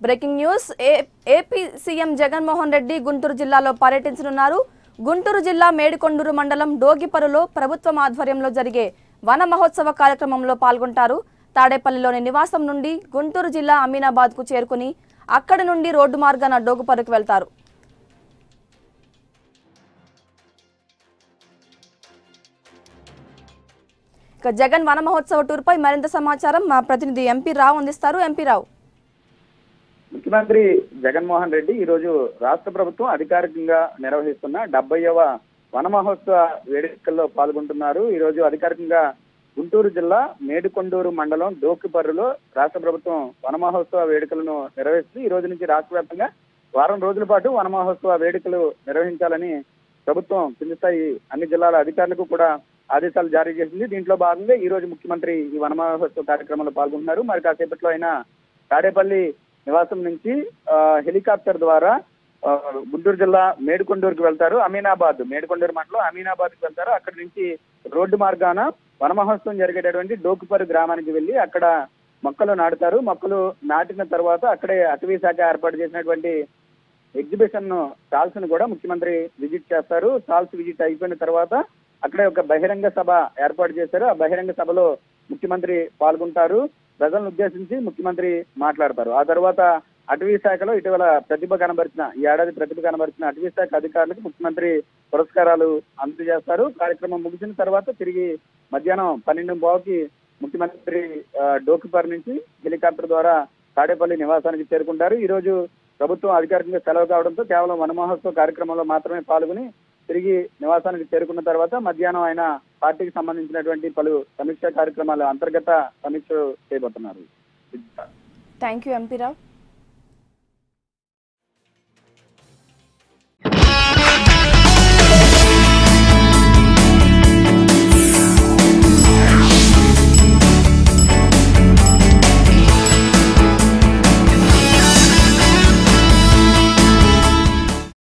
breaking news A- AP CM Jaganmohan Reddy Guntur జిల్లాలో పర్యటించనున్నారు గుంటూరు జిల్లా మేడికొండూరు మండలం డోగిపరులో ప్రభుత్వం ఆధ్వర్యంలో జరిగే వన మహోత్సవ కార్యక్రమంలో పాల్గొంటారు తాడేపల్లిలోని నివాసం నుండి గుంటూరు జిల్లా అమీనాబాద్కు చేరుకుని అక్కడి నుండి రోడ్డు మార్గాన డోగుపరుకు వెళ్తారు ఇక జగన్ వన మహోత్సవ టూర్పై మరింత సమాచారం మా ప్రతినిధి ఎంపీ రావు అందిస్తారు ఎంపీ రావు ముఖ్యమంత్రి జగన్మోహన్ రెడ్డి ఈ రోజు రాష్ట్ర ప్రభుత్వం అధికారికంగా నిర్వహిస్తున్న డెబ్బైవ వన మహోత్సవ వేడుకల్లో పాల్గొంటున్నారు ఈ రోజు అధికారికంగా గుంటూరు జిల్లా మేడికొండూరు మండలం డోకిపర్రులో రాష్ట్ర ప్రభుత్వం వన మహోత్సవ వేడుకలను నిర్వహిస్తుంది ఈ రోజు నుంచి రాష్ట్ర వ్యాప్తంగా వారం రోజుల పాటు వన మహోత్సవ వేడుకలు నిర్వహించాలని ప్రభుత్వం కింది స్థాయి అన్ని జిల్లాల అధికారులకు కూడా ఆదేశాలు జారీ చేసింది దీంట్లో భాగంగా ఈ రోజు ముఖ్యమంత్రి ఈ వన మహోత్సవ కార్యక్రమంలో పాల్గొంటున్నారు మరి కాసేపట్లో ఆయన తాడేపల్లి నివాసం నుంచి ఆ, హెలికాప్టర్ ద్వారా ఆ, గుంటూరు జిల్లా మేడికొండూరుకు వెళ్తారు అమీనాబాద్ మేడికొండూరు మండలం అమీనాబాద్కి వెళ్తారు అక్కడి నుంచి రోడ్డు మార్గాన వన మహోత్సవం జరిగేటటువంటి డోకుపరు గ్రామానికి వెళ్ళి అక్కడ మొక్కలు నాటుతారు మొక్కలు నాటిన తర్వాత అక్కడే అటవీ శాఖ ఏర్పాటు చేసినటువంటి ఎగ్జిబిషన్ స్టాల్స్ ను కూడా ముఖ్యమంత్రి విజిట్ చేస్తారు స్టాల్స్ విజిట్ అయిపోయిన తర్వాత అక్కడే ఒక బహిరంగ సభ ఏర్పాటు చేశారు ఆ బహిరంగ సభలో ముఖ్యమంత్రి పాల్గొంటారు ప్రజలను ఉద్దేశించి ముఖ్యమంత్రి మాట్లాడతారు ఆ తర్వాత అటవీ శాఖలో ఇటీవల ప్రతిభ కనబరిచిన ఈ ఏడాది ప్రతిభ కనబరిచిన అటవీ శాఖ అధికారులకు ముఖ్యమంత్రి పురస్కారాలు అందజేస్తారు కార్యక్రమం ముగిసిన తర్వాత తిరిగి మధ్యాహ్నం పన్నెండు బావుకి ముఖ్యమంత్రి ఆ, డోకిపర్ నుంచి హెలికాప్టర్ ద్వారా తాడేపల్లి నివాసానికి చేరుకుంటారు ఈ రోజు ప్రభుత్వం అధికారికంగా సెలవు కావడంతో కేవలం వన మహోత్సవ కార్యక్రమంలో మాత్రమే పాల్గొని తిరిగి నివాసానికి చేరుకున్న తర్వాత మధ్యాహ్నం ఆయన పార్టీకి సంబంధించినటువంటి పలు సమీక్షా కార్యక్రమాలు అంతర్గత సమీక్ష చేయబోతున్నారు థ్యాంక్ యూ ఎంపీ రావు